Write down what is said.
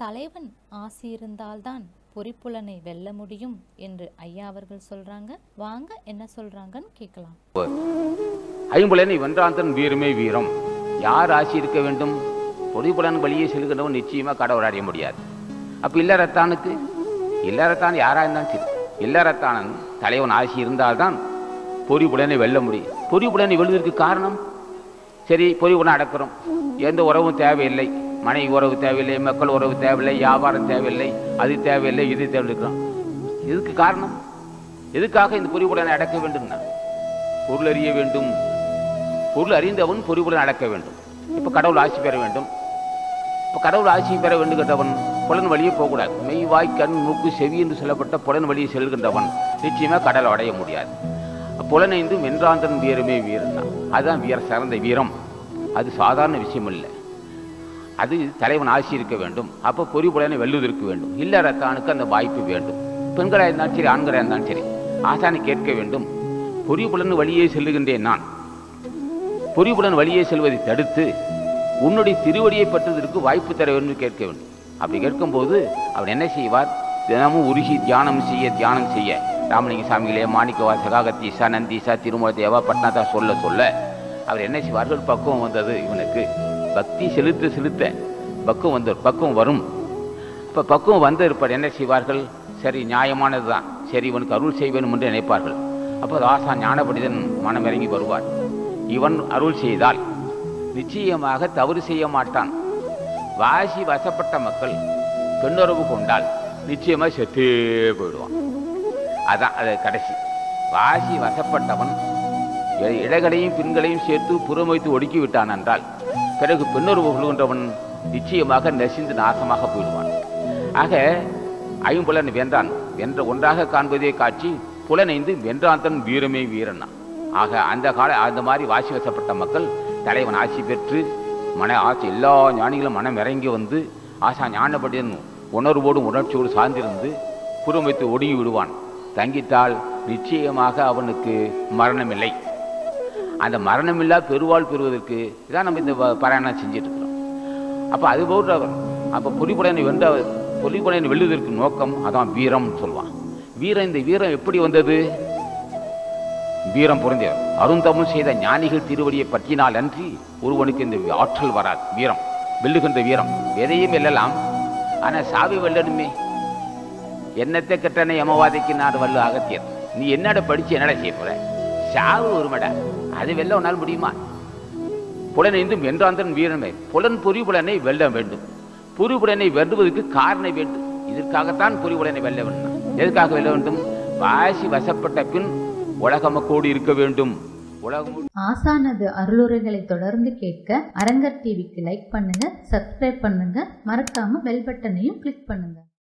தலைவன் ஆசி இருந்தால்தான் பொறிப்புலனை வெல்ல முடியும் என்று ஐயா அவர்கள் சொல்றாங்க வாங்க என்ன சொல்றாங்கன்னு கேட்கலாம் ஐம்புலனை வென்றாந்தன் வீரமே வீரம் யார் ஆசி இருக்க வேண்டும் பொதுப்புலன் வழியே செல்கின்றவன் நிச்சயமா கடவுள் அடைய முடியாது அப்ப இல்லறத்தானுக்கு இல்லறத்தான் யாரா இருந்தாலும் சரி இல்லறத்தானன் தலைவன் ஆசி இருந்தால்தான் பொறிப்புலனை வெல்ல முடியும் பொறிப்புலனை வெல்வதற்கு காரணம் சரி பொறிப்புலன் அடக்கிறோம் எந்த உறவும் தேவையில்லை மனைவி உறவு தேவையில்லை மக்கள் உறவு தேவையில்லை வியாபாரம் தேவையில்லை அது தேவையில்லை இது தேவையிருக்கிறோம் இதுக்கு காரணம் எதுக்காக இந்த பொறிப்புலனை அடக்க வேண்டும்னா பொருள் அறிய வேண்டும் பொருள் அறிந்தவன் பொறிவுடன் அடக்க வேண்டும் இப்போ கடவுள் ஆட்சி பெற வேண்டும் இப்போ கடவுள் ஆட்சி பெற வேண்டுகின்றவன் புலன் வழியே போகக்கூடாது மெய் வாய் கண் மூக்கு செவி என்று சொல்லப்பட்ட புலன் வழியை செல்கின்றவன் நிச்சயமா கடல் அடைய முடியாது புலனைந்தும் வென்றாந்தன் வீரமே வீரன் தான் அதுதான் வீர சிறந்த வீரம் அது சாதாரண விஷயம் இல்லை அது தலைவன் ஆட்சி இருக்க வேண்டும் அப்போ பொறிபுலனை வெல்லுவதற்கு வேண்டும் இல்லறத்தானுக்கு அந்த வாய்ப்பு வேண்டும் பெண்களாக இருந்தாலும் சரி ஆண்களாக இருந்தாலும் சரி ஆசானை கேட்க வேண்டும் பொறிபுலன் வழியே செல்லுகின்றேன் நான் பொறிபுலன் வழியே செல்வதை தடுத்து உன்னுடைய திருவடியை பற்றுவதற்கு வாய்ப்பு தர வேண்டும் என்று கேட்க வேண்டும் அப்படி கேட்கும்போது அவர் என்ன செய்வார் தினமும் உருகி தியானம் செய்ய தியானம் செய்ய ராமலிங்க சாமிகளே மாணிக்கவா சகாகத்தீசா நந்தீசா திருமல தேவா பட்னாதா சொல்ல சொல்ல அவர் என்ன செய்வார்கள் பக்குவம் வந்தது இவனுக்கு பக்தி செலுத்த செலுத்த பக்குவம் வந்து பக்குவம் வரும் இப்போ பக்குவம் வந்த இருப்பார் என்ன செய்வார்கள் சரி நியாயமானது தான் சரி இவனுக்கு அருள் செய்வேன் என்று நினைப்பார்கள் அப்போ ஆசா ஞானபடிதன் மனம் இறங்கி வருவார் இவன் அருள் செய்தால் நிச்சயமாக தவறு செய்ய மாட்டான் வாசி வசப்பட்ட மக்கள் பெண்ணுறவு கொண்டால் நிச்சயமாக செத்தே போயிடுவான் அதான் அது கடைசி வாசி வசப்பட்டவன் இ- இடைகளையும் பின்களையும் சேர்த்து புறம் வைத்து ஒடுக்கி விட்டான் என்றால் பிறகு பெண்ணுறவு கொள்கின்றவன் நிச்சயமாக நெசிந்து நாசமாக போயிடுவான் ஆக ஐம்புலன் வென்றான் வென்ற ஒன்றாக காண்பதே காட்சி புலனைந்து வென்றாந்தன் வீரமே வீரனா ஆக அந்த கால அந்த மாதிரி வாசி வசப்பட்ட மக்கள் தலைவன் ஆட்சி பெற்று மன ஆட்சி எல்லா ஞானிகளும் மனம் இறங்கி வந்து ஆசா ஞானப்படியன் உணர்வோடும் உணர்ச்சியோடு சார்ந்திருந்து புறம் வைத்து ஒடுங்கி விடுவான் தங்கிட்டால் நிச்சயமாக அவனுக்கு மரணமில்லை அந்த மரணமில்லா பெருவாள் பெறுவதற்கு இதான் நம்ம இந்த ப- பாராயணம் செஞ்சுட்டு இருக்கிறோம் அப்போ அது போன்றவர் அப்போ பொலிப்புடனை வென்ற பொலிப்புடனை வெல்லுவதற்கு நோக்கம் அதான் வீரம் சொல்லுவான் வீரம் இந்த வீரம் எப்படி வந்தது வீரம் பொருந்தியவர் அருந்தமும் செய்த ஞானிகள் திருவடியை பற்றினால் அன்றி ஒருவனுக்கு இந்த ஆற்றல் வராது வீரம் வெல்லுகின்ற வீரம் எதையும் வெல்லலாம் ஆனால் சாவி வெல்லணுமே என்னத்தை கெட்டனை யமவாதிக்கு நாடு வல்லு அகத்தியர் நீ என்னடா படிச்சு என்னடா செய்ய போற சாவு ஒருமடா அது வெல்ல உன்னால் முடியுமா புலனைந்தும் வென்றாந்தன் வீரமே புலன் பொறிபுலனை வெல்ல வேண்டும் பொறிபுலனை வெல்லுவதற்கு காரணம் வேண்டும் இதற்காகத்தான் பொறிபுலனை வெல்ல வேண்டும் எதுக்காக வெல்ல வேண்டும் வாசி வசப்பட்ட பின் உலகமக்கோடு இருக்க வேண்டும் உலகம் ஆசானது அருளுரைகளை தொடர்ந்து கேட்க அரங்கர் டிவிக்கு லைக் பண்ணுங்க சப்ஸ்கிரைப் பண்ணுங்க மறக்காம பெல் பட்டனையும் கிளிக் பண்ணுங்க